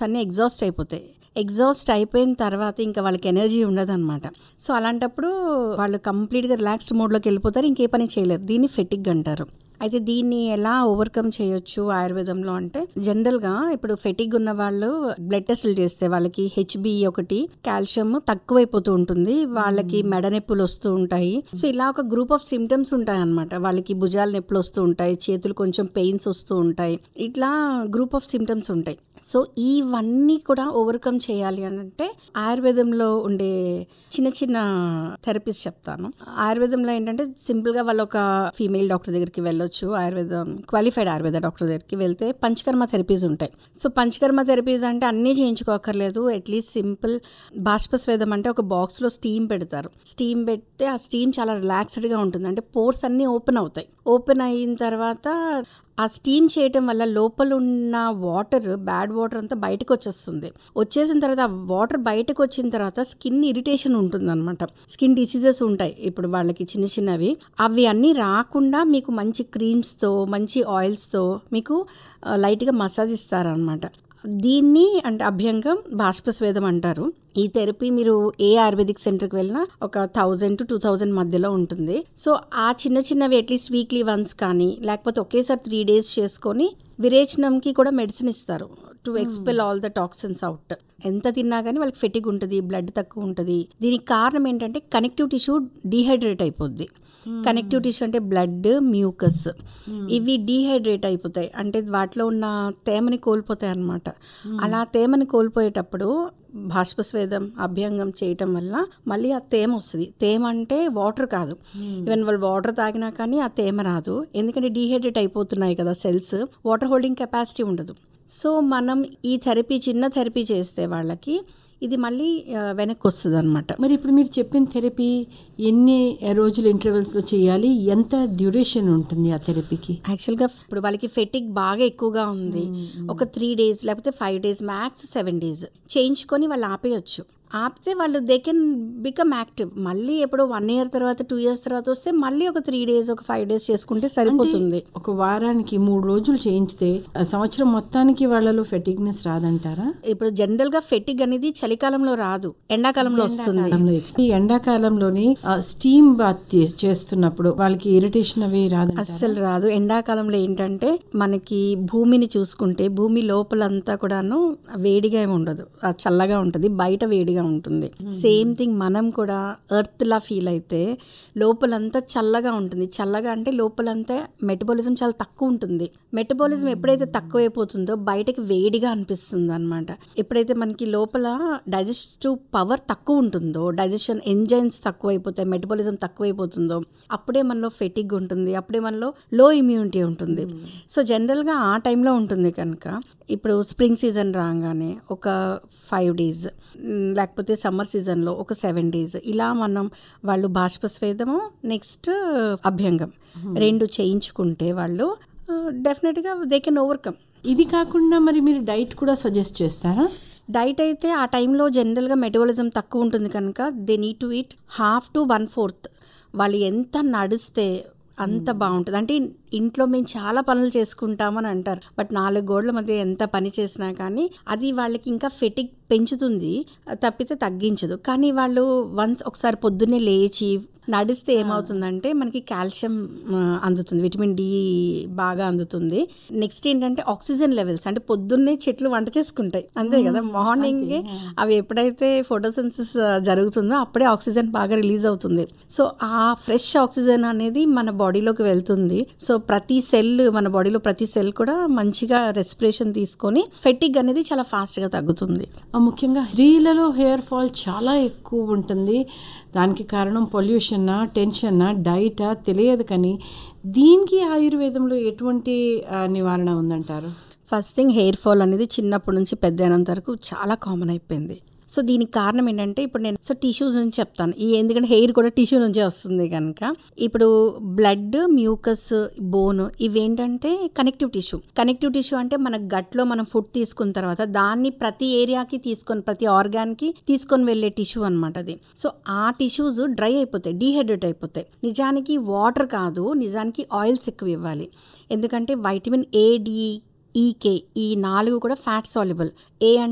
అన్నీ ఎగ్జాస్ట్ అయిపోతాయి ఎగ్జాస్ట్ అయిపోయిన తర్వాత ఇంకా వాళ్ళకి ఎనర్జీ ఉండదన్నమాట సో అలాంటప్పుడు వాళ్ళు కంప్లీట్గా రిలాక్స్డ్ మోడ్లోకి వెళ్ళిపోతారు ఇంకే పని చేయలేరు దీన్ని ఫెటిక్ అంటారు అయితే దీన్ని ఎలా ఓవర్కమ్ చేయొచ్చు ఆయుర్వేదంలో అంటే జనరల్గా ఇప్పుడు ఫెటిక్ ఉన్న వాళ్ళు బ్లడ్ టెస్టులు చేస్తే వాళ్ళకి హెచ్బి ఒకటి కాల్షియం తక్కువైపోతూ ఉంటుంది వాళ్ళకి మెడ నొప్పులు వస్తూ ఉంటాయి సో ఇలా ఒక గ్రూప్ ఆఫ్ సిమ్టమ్స్ ఉంటాయి అనమాట వాళ్ళకి భుజాల నొప్పులు వస్తూ ఉంటాయి చేతులు కొంచెం పెయిన్స్ వస్తూ ఉంటాయి ఇట్లా గ్రూప్ ఆఫ్ సిమ్టమ్స్ ఉంటాయి సో ఇవన్నీ కూడా ఓవర్కమ్ చేయాలి అని అంటే ఆయుర్వేదంలో ఉండే చిన్న చిన్న థెరపీస్ చెప్తాను ఆయుర్వేదంలో ఏంటంటే సింపుల్గా వాళ్ళు ఒక ఫీమేల్ డాక్టర్ దగ్గరికి వెళ్ళొచ్చు ఆయుర్వేదం క్వాలిఫైడ్ ఆయుర్వేద డాక్టర్ దగ్గరికి వెళ్తే పంచకర్మ థెరపీస్ ఉంటాయి సో పంచకర్మ థెరపీస్ అంటే అన్నీ చేయించుకోకర్లేదు అట్లీస్ట్ సింపుల్ బాష్పస్వేదం అంటే ఒక బాక్స్లో స్టీమ్ పెడతారు స్టీమ్ పెడితే ఆ స్టీమ్ చాలా రిలాక్స్డ్గా ఉంటుంది అంటే పోర్స్ అన్నీ ఓపెన్ అవుతాయి ఓపెన్ అయిన తర్వాత ఆ స్టీమ్ చేయటం వల్ల లోపల ఉన్న వాటర్ బ్యాడ్ వాటర్ అంతా బయటకు వచ్చేస్తుంది వచ్చేసిన తర్వాత ఆ వాటర్ బయటకు వచ్చిన తర్వాత స్కిన్ ఇరిటేషన్ ఉంటుందన్నమాట స్కిన్ డిసీజెస్ ఉంటాయి ఇప్పుడు వాళ్ళకి చిన్న చిన్నవి అవి అన్నీ రాకుండా మీకు మంచి క్రీమ్స్తో మంచి ఆయిల్స్తో మీకు ఆ, లైట్గా మసాజ్ ఇస్తారనమాట దీన్ని అంటే అభ్యంగం బాష్పస్వేదం అంటారు ఈ థెరపీ మీరు ఏ ఆయుర్వేదిక్ సెంటర్కి వెళ్ళినా ఒక థౌజండ్ టు టూ థౌజండ్ మధ్యలో ఉంటుంది సో ఆ చిన్న చిన్నవి అట్లీస్ట్ వీక్లీ వన్స్ కానీ లేకపోతే ఒకేసారి త్రీ డేస్ చేసుకొని విరేచనంకి కూడా మెడిసిన్ ఇస్తారు to expel all the toxins out ఎంత తిన్నా కానీ వాళ్ళకి ఫెటిక్ ఉంటుంది బ్లడ్ తక్కువ ఉంటుంది దీనికి కారణం ఏంటంటే కనెక్టివ్ టిష్యూ డీహైడ్రేట్ అయిపోద్ది కనెక్టివ్ టిష్యూ అంటే బ్లడ్ మ్యూకస్ ఇవి డీహైడ్రేట్ అయిపోతాయి అంటే వాటిలో ఉన్న తేమని కోల్పోతాయి అన్నమాట అలా తేమని కోల్పోయేటప్పుడు బాష్పస్వేదం అభ్యంగం చేయటం వల్ల మళ్ళీ ఆ తేమ వస్తుంది తేమ అంటే వాటర్ కాదు ఈవెన్ వాళ్ళు వాటర్ తాగినా కానీ ఆ తేమ రాదు ఎందుకంటే డీహైడ్రేట్ అయిపోతున్నాయి కదా సెల్స్ వాటర్ హోల్డింగ్ కెపాసిటీ ఉండదు సో మనం ఈ థెరపీ చిన్న థెరపీ చేస్తే వాళ్ళకి ఇది మళ్ళీ ఆ, వెనక్కి వస్తుంది అనమాట మరి ఇప్పుడు మీరు చెప్పిన థెరపీ ఎన్ని రోజుల ఇంటర్వెల్స్లో చేయాలి ఎంత డ్యూరేషన్ ఉంటుంది ఆ థెరపీకి యాక్చువల్గా ఇప్పుడు వాళ్ళకి ఫెటిక్ బాగా ఎక్కువగా ఉంది ఒక త్రీ డేస్ లేకపోతే five days max seven days చేయించుకొని వాళ్ళు ఆపేయచ్చు ఆపితే వాళ్ళు దే కెన్ బికమ్ యాక్టివ్ మళ్ళీ ఎప్పుడో వన్ ఇయర్ తర్వాత టూ ఇయర్స్ తర్వాత వస్తే మళ్ళీ ఒక త్రీ డేస్ ఒక ఫైవ్ డేస్ చేసుకుంటే సరిపోతుంది ఒక వారానికి మూడు రోజులు చేయించితే ఆ సంవత్సరం మొత్తానికి వాళ్ళలో ఫెటిగ్నెస్ రాదంటారా ఇప్పుడు జనరల్ గా ఫెటిక్ అనేది చలికాలంలో రాదు ఎండాకాలంలో వస్తుంది ఎండాకాలంలో ఎక్కువ. ఈ ఎండాకాలంలోని స్టీమ్ బాత్ చేస్తున్నప్పుడు వాళ్ళకి ఇరిటేషన్ అవి రాదంటారా అస్సలు రాదు ఎండాకాలంలో ఏంటంటే మనకి భూమిని చూసుకుంటే భూమి లోపలంతా కూడాను వేడిగా ఏమి ఉండదు ఆ చల్లగా ఉంటుంది బయట వేడిగా ఉంటుంది సేమ్ థింగ్ మనం కూడా ఎర్త్ లా ఫీల్ అయితే లోపలంతా చల్లగా ఉంటుంది చల్లగా అంటే లోపలంతా మెటబాలిజం చాలా తక్కువ ఉంటుంది మెటబాలిజం ఎప్పుడైతే తక్కువైపోతుందో బయటకి వేడిగా అనిపిస్తుంది అనమాట ఎప్పుడైతే మనకి లోపల డైజెస్టివ్ పవర్ తక్కువ ఉంటుందో డైజెషన్ ఎంజైన్స్ తక్కువైపోతాయి మెటబాలిజం తక్కువైపోతుందో అప్పుడే మనలో ఫెటిక్ ఉంటుంది అప్పుడే మనలో లో ఇమ్యూనిటీ ఉంటుంది సో జనరల్గా ఆ టైంలో ఉంటుంది కనుక ఇప్పుడు స్ప్రింగ్ సీజన్ రాగానే ఒక ఫైవ్ డేస్ లేకపోతే సమ్మర్ సీజన్లో ఒక సెవెన్ డేస్ ఇలా మనం వాళ్ళు బాష్పస్వేదము నెక్స్ట్ అభ్యంగం రెండు చేయించుకుంటే వాళ్ళు డెఫినెట్గా దే కెన్ ఓవర్కమ్ ఇది కాకుండా మరి మీరు డైట్ కూడా సజెస్ట్ చేస్తారా డైట్ అయితే ఆ టైంలో జనరల్గా మెటబాలిజం తక్కువ ఉంటుంది కనుక they need to eat half to one fourth వాళ్ళు ఎంత నడిస్తే అంత బాగుంటుంది అంటే ఇంట్లో మేము చాలా పనులు చేసుకుంటామని అంటారు బట్ నాలుగు గోడల మధ్య ఎంత పని చేసినా కానీ అది వాళ్ళకి ఇంకా ఫెటిక్ పెంచుతుంది తప్పితే తగ్గించదు కానీ వాళ్ళు వన్స్ ఒకసారి పొద్దున్నే లేచి నడిస్తే ఏమవుతుందంటే మనకి కాల్షియం ఆ, అందుతుంది విటమిన్ డి బాగా అందుతుంది నెక్స్ట్ ఏంటంటే ఆక్సిజన్ లెవెల్స్ అంటే పొద్దున్నే చెట్లు వంట చేసుకుంటాయి అంతే కదా మార్నింగ్ అవి ఎప్పుడైతే ఫోటోసిన్సిస్ జరుగుతుందో అప్పుడే ఆక్సిజన్ బాగా రిలీజ్ అవుతుంది సో ఆ ఫ్రెష్ ఆక్సిజన్ అనేది మన బాడీలోకి వెళ్తుంది సో ప్రతి సెల్ మన బాడీలో ప్రతి సెల్ కూడా మంచిగా రెస్పిరేషన్ తీసుకొని ఫెటిక్ అనేది చాలా ఫాస్ట్గా తగ్గుతుంది ఆ ముఖ్యంగా స్త్రీలలో హెయిర్ ఫాల్ చాలా ఎక్కువ ఉంటుంది దానికి కారణం పొల్యూషన్నా టెన్షన్నా డైటా తెలియదు కానీ దీనికి ఆయుర్వేదంలో ఎటువంటి ఆ, నివారణ ఉందంటారు ఫస్ట్ థింగ్ హెయిర్ ఫాల్ అనేది చిన్నప్పటి నుంచి పెద్ద అయినంత వరకు చాలా కామన్ అయిపోయింది సో దీనికి కారణం ఏంటంటే ఇప్పుడు నేను సో టిష్యూస్ నుంచి చెప్తాను ఈ ఎందుకంటే హెయిర్ కూడా టిష్యూ నుంచి వస్తుంది కనుక ఇప్పుడు బ్లడ్ మ్యూకస్ బోన్ ఇవేంటంటే కనెక్టివ్ టిష్యూ కనెక్టివ్ టిష్యూ అంటే మన గట్లో మనం ఫుడ్ తీసుకున్న తర్వాత దాన్ని ప్రతి ఏరియాకి తీసుకొని ప్రతి ఆర్గాన్కి తీసుకొని వెళ్ళే టిష్యూ అనమాట అది సో ఆ టిష్యూస్ డ్రై అయిపోతాయి డీహైడ్రేట్ అయిపోతాయి నిజానికి వాటర్ కాదు నిజానికి ఆయిల్స్ ఎక్కువ ఇవ్వాలి ఎందుకంటే వైటమిన్ ఏ డి ఈకే ఈ నాలుగు కూడా ఫ్యాట్ సాల్యుబుల్ ఏ